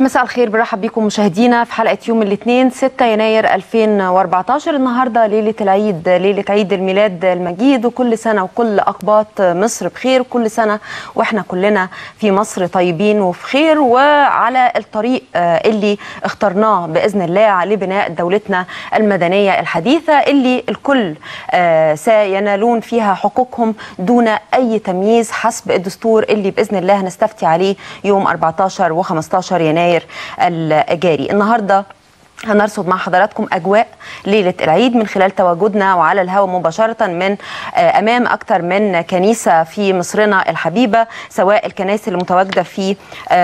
مساء الخير برحب بكم مشاهدينا في حلقه يوم الاثنين 6 يناير 2014 النهارده ليله العيد ليله عيد الميلاد المجيد وكل سنه وكل اقباط مصر بخير كل سنه واحنا كلنا في مصر طيبين وفي خير وعلى الطريق اللي اخترناه باذن الله لبناء دولتنا المدنيه الحديثه اللي الكل سينالون فيها حقوقهم دون اي تمييز حسب الدستور اللي باذن الله هنستفتي عليه يوم 14 و15 يناير الجاري النهارده هنرصد مع حضراتكم اجواء ليله العيد من خلال تواجدنا وعلى الهواء مباشره من امام اكثر من كنيسه في مصرنا الحبيبه سواء الكنائس المتواجده في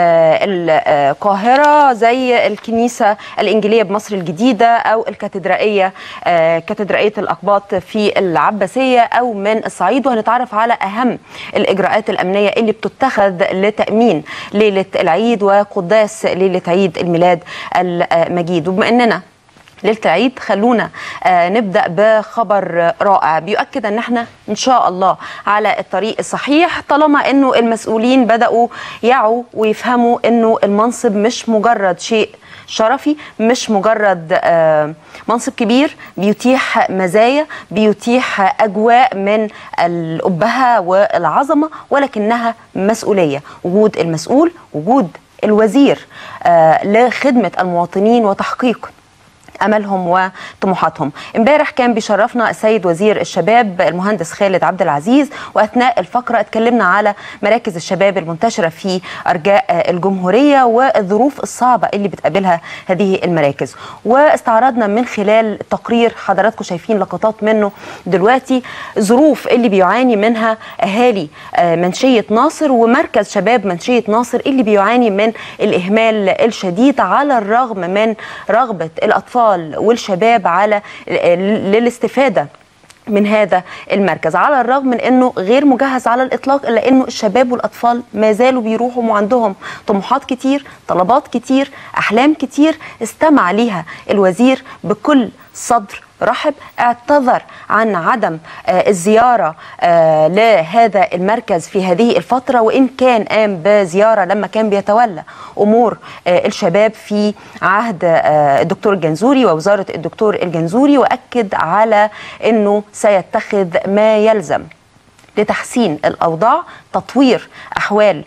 القاهره زي الكنيسه الانجيليه بمصر الجديده او الكاتدرائيه كاتدرائيه الاقباط في العباسيه او من الصعيد وهنتعرف على اهم الاجراءات الامنيه اللي بتتخذ لتامين ليله العيد وقداس ليله عيد الميلاد المجيد وبما اننا ليله العيد خلونا آه نبدا بخبر رائع بيؤكد ان احنا ان شاء الله على الطريق الصحيح طالما انه المسؤولين بداوا يعوا ويفهموا انه المنصب مش مجرد شيء شرفي مش مجرد آه منصب كبير بيتيح مزايا بيتيح اجواء من الابهه والعظمه ولكنها مسؤوليه وجود المسؤول وجود الوزير آه لخدمه المواطنين وتحقيق املهم وطموحاتهم امبارح كان بيشرفنا السيد وزير الشباب المهندس خالد عبد العزيز واثناء الفقره اتكلمنا على مراكز الشباب المنتشره في ارجاء الجمهوريه والظروف الصعبه اللي بتقابلها هذه المراكز واستعرضنا من خلال تقرير حضراتكم شايفين لقطات منه دلوقتي ظروف اللي بيعاني منها اهالي منشيه ناصر ومركز شباب منشيه ناصر اللي بيعاني من الاهمال الشديد على الرغم من رغبه الاطفال والشباب على للاستفاده من هذا المركز على الرغم من انه غير مجهز على الاطلاق الا انه الشباب والاطفال ما زالوا بيروحوا وعندهم طموحات كتير طلبات كتير احلام كتير استمع ليها الوزير بكل صدر رحب اعتذر عن عدم آه الزيارة آه لهذا المركز في هذه الفترة وإن كان قام بزيارة لما كان بيتولى أمور آه الشباب في عهد الدكتور الجنزوري ووزارة الدكتور الجنزوري وأكد على أنه سيتخذ ما يلزم لتحسين الاوضاع تطوير احوال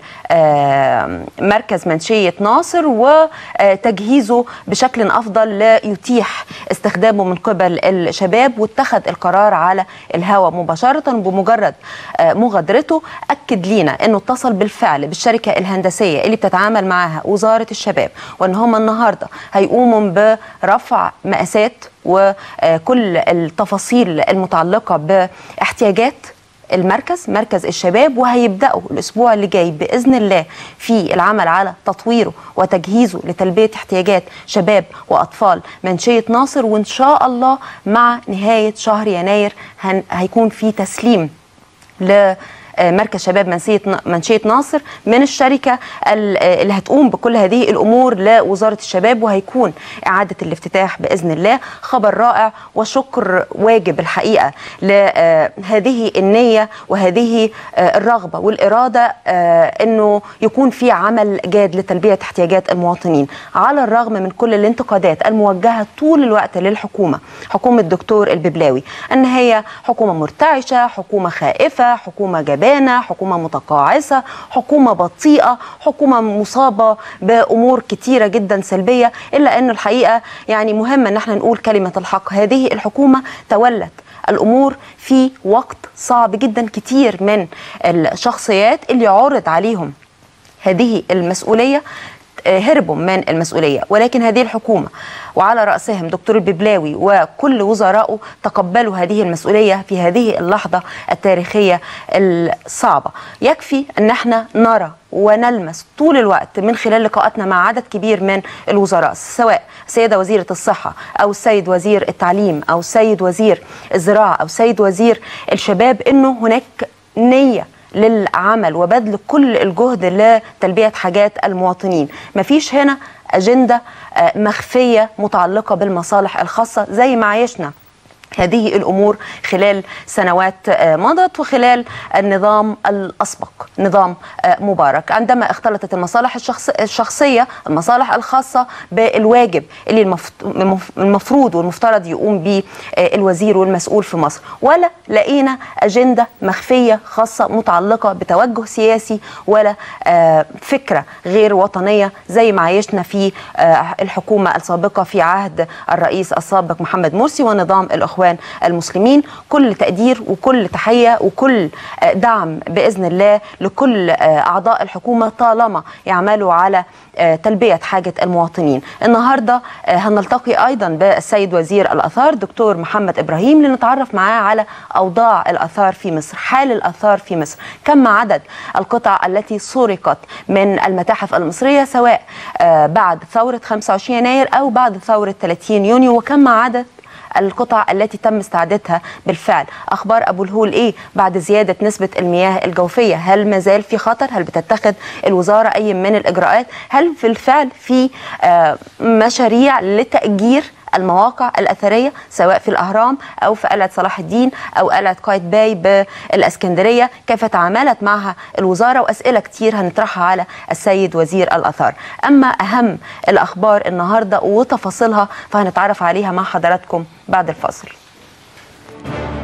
مركز منشيه ناصر وتجهيزه بشكل افضل ليتيح استخدامه من قبل الشباب واتخذ القرار على الهواء مباشره بمجرد مغادرته اكد لينا انه اتصل بالفعل بالشركه الهندسيه اللي بتتعامل معها وزاره الشباب وان هم النهارده هيقوموا برفع مقاسات وكل التفاصيل المتعلقه باحتياجات المركز مركز الشباب وهيبداوا الاسبوع اللي جاي باذن الله في العمل على تطويره وتجهيزه لتلبيه احتياجات شباب واطفال منشيه ناصر وان شاء الله مع نهايه شهر يناير هيكون في تسليم ل مركز شباب منشية منشية ناصر من الشركة اللي هتقوم بكل هذه الأمور لوزارة الشباب وهيكون إعادة الافتتاح بإذن الله خبر رائع وشكر واجب الحقيقة لهذه النية وهذه الرغبة والإرادة أنه يكون في عمل جاد لتلبية احتياجات المواطنين على الرغم من كل الانتقادات الموجهة طول الوقت للحكومة حكومة الدكتور الببلاوي أن هي حكومة مرتعشة حكومة خائفة حكومة جبانة تعبانه، حكومه متقاعسه، حكومه بطيئه، حكومه مصابه بامور كتيره جدا سلبيه، الا انه الحقيقه يعني مهم ان احنا نقول كلمه الحق، هذه الحكومه تولت الامور في وقت صعب جدا كتير من الشخصيات اللي عرض عليهم هذه المسؤوليه هربوا من المسؤوليه ولكن هذه الحكومه وعلى راسهم دكتور الببلاوي وكل وزرائه تقبلوا هذه المسؤوليه في هذه اللحظه التاريخيه الصعبه يكفي ان احنا نرى ونلمس طول الوقت من خلال لقاءاتنا مع عدد كبير من الوزراء سواء السيده وزيره الصحه او السيد وزير التعليم او السيد وزير الزراعه او السيد وزير الشباب انه هناك نيه للعمل وبذل كل الجهد لتلبية حاجات المواطنين مفيش هنا أجندة مخفية متعلقة بالمصالح الخاصة زي ما عايشنا هذه الامور خلال سنوات مضت وخلال النظام الاسبق نظام مبارك عندما اختلطت المصالح الشخص الشخصيه المصالح الخاصه بالواجب اللي المفروض والمفترض يقوم به الوزير والمسؤول في مصر ولا لقينا اجنده مخفيه خاصه متعلقه بتوجه سياسي ولا فكره غير وطنيه زي ما عايشنا في الحكومه السابقه في عهد الرئيس السابق محمد مرسي ونظام الاخوان الاخوان المسلمين كل تقدير وكل تحيه وكل دعم باذن الله لكل اعضاء الحكومه طالما يعملوا على تلبيه حاجه المواطنين. النهارده هنلتقي ايضا بالسيد وزير الاثار دكتور محمد ابراهيم لنتعرف معاه على اوضاع الاثار في مصر، حال الاثار في مصر، كم عدد القطع التي سرقت من المتاحف المصريه سواء بعد ثوره 25 يناير او بعد ثوره 30 يونيو وكم عدد القطع التي تم استعادتها بالفعل اخبار ابو الهول ايه بعد زياده نسبه المياه الجوفيه هل ما زال في خطر هل بتتخذ الوزاره اي من الاجراءات هل بالفعل في مشاريع لتاجير المواقع الأثرية سواء في الأهرام أو في قلعة صلاح الدين أو قلعة قايتباي بالإسكندرية كيف تعاملت معها الوزارة وأسئلة كتير هنطرحها على السيد وزير الأثار أما أهم الأخبار النهاردة وتفاصيلها فهنتعرف عليها مع حضراتكم بعد الفاصل